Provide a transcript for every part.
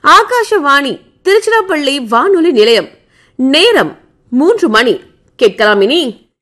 ஆகாஷவாணி திருச்சிராப்பள்ளி வானொலி நிலையம் நேரம் மூன்று மணி கேட்கலாம் இனி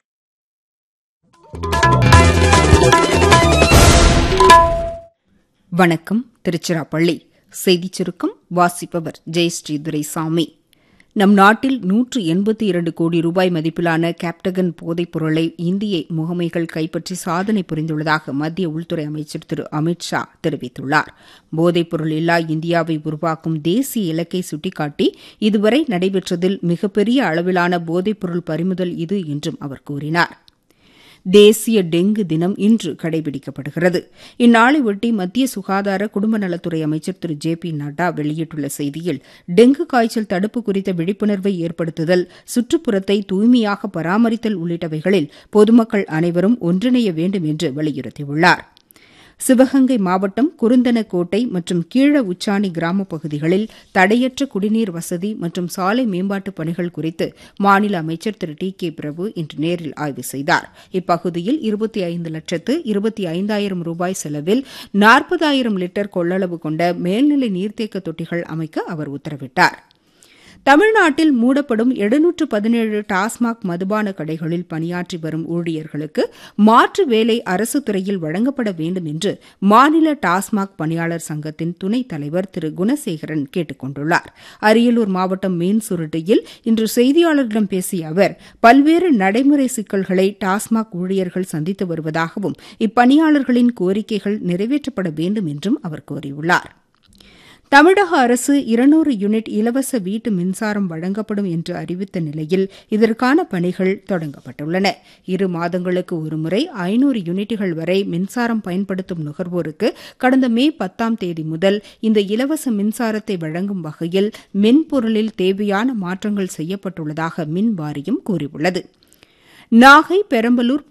வணக்கம் திருச்சிராப்பள்ளி செய்திச் சுருக்கம் வாசிப்பவர் ஜெயஸ்ரீ துரைசாமி நம் நாட்டில் நூற்று எண்பத்தி இரண்டு கோடி ரூபாய் மதிப்பிலான கேப்டகன் போதைப் பொருளை இந்திய முகமைகள் கைப்பற்றி சாதனை புரிந்துள்ளதாக மத்திய உள்துறை அமைச்சர் திரு அமித் ஷா தெரிவித்துள்ளார் போதைப் பொருள் இல்லா இந்தியாவை உருவாக்கும் தேசிய இலக்கை சுட்டிக்காட்டி இதுவரை நடைபெற்றதில் மிகப்பெரிய அளவிலான போதைப் பொருள் பறிமுதல் இது என்றும் அவர் கூறினார் தேசிய டெங்கு தினம் இன்று கடைபிடிக்கப்படுகிறது இந்நாளையொட்டி மத்திய சுகாதார குடும்ப நலத்துறை அமைச்சர் திரு ஜே பி நட்டா வெளியிட்டுள்ள செய்தியில் டெங்கு காய்ச்சல் தடுப்பு குறித்த விழிப்புணர்வை ஏற்படுத்துதல் சுற்றுப்புறத்தை தூய்மையாக பராமரித்தல் உள்ளிட்டவைகளில் பொதுமக்கள் அனைவரும் ஒன்றிணைய வேண்டும் என்று வலியுறுத்தியுள்ளார் சிவகங்கை மாவட்டம் குருந்தனக்கோட்டை மற்றும் கீழ உச்சாணி கிராமப் பகுதிகளில் தடையற்ற குடிநீர் வசதி மற்றும் சாலை மேம்பாட்டுப் பணிகள் குறித்து மாநில அமைச்சர் திரு டி கே பிரபு இன்று நேரில் ஆய்வு செய்தார் இப்பகுதியில் இருபத்தி ஐந்து லட்சத்து இருபத்தி ஐந்தாயிரம் ரூபாய் செலவில் நாற்பதாயிரம் லிட்டர் கொள்ளளவு கொண்ட மேல்நிலை நீர்த்தேக்க தொட்டிகள் அமைக்க அவர் உத்தரவிட்டார் தமிழ்நாட்டில் மூடப்படும் எழுநூற்று பதினேழு டாஸ்மாக் மதுபான கடைகளில் பணியாற்றி வரும் ஊழியர்களுக்கு மாற்று வேலை அரசு துறையில் வழங்கப்பட வேண்டும் என்று மாநில டாஸ்மாக் பணியாளர் சங்கத்தின் துணைத் தலைவர் திரு குணசேகரன் கேட்டுக் கொண்டுள்ளார் அரியலூர் மாவட்டம் மீன் சுருட்டியில் இன்று செய்தியாளர்களிடம் பேசிய அவர் பல்வேறு நடைமுறை சிக்கல்களை டாஸ்மாக் ஊழியர்கள் சந்தித்து வருவதாகவும் இப்பணியாளர்களின் கோரிக்கைகள் நிறைவேற்றப்பட வேண்டும் என்றும் அவர் கூறியுள்ளார் தமிழக அரசு இருநூறு யூனிட் இலவச வீட்டு மின்சாரம் வழங்கப்படும் என்று அறிவித்த நிலையில் இதற்கான பணிகள் தொடங்கப்பட்டுள்ளன இரு மாதங்களுக்கு ஒருமுறை ஐநூறு யூனிட்டுகள் வரை மின்சாரம் பயன்படுத்தும் நுகர்வோருக்கு கடந்த மே பத்தாம் தேதி முதல் இந்த இலவச மின்சாரத்தை வழங்கும் வகையில் மென்பொருளில் தேவையான மாற்றங்கள் செய்யப்பட்டுள்ளதாக மின் வாரியம் கூறியுள்ளது நாகை பெரம்பலூர்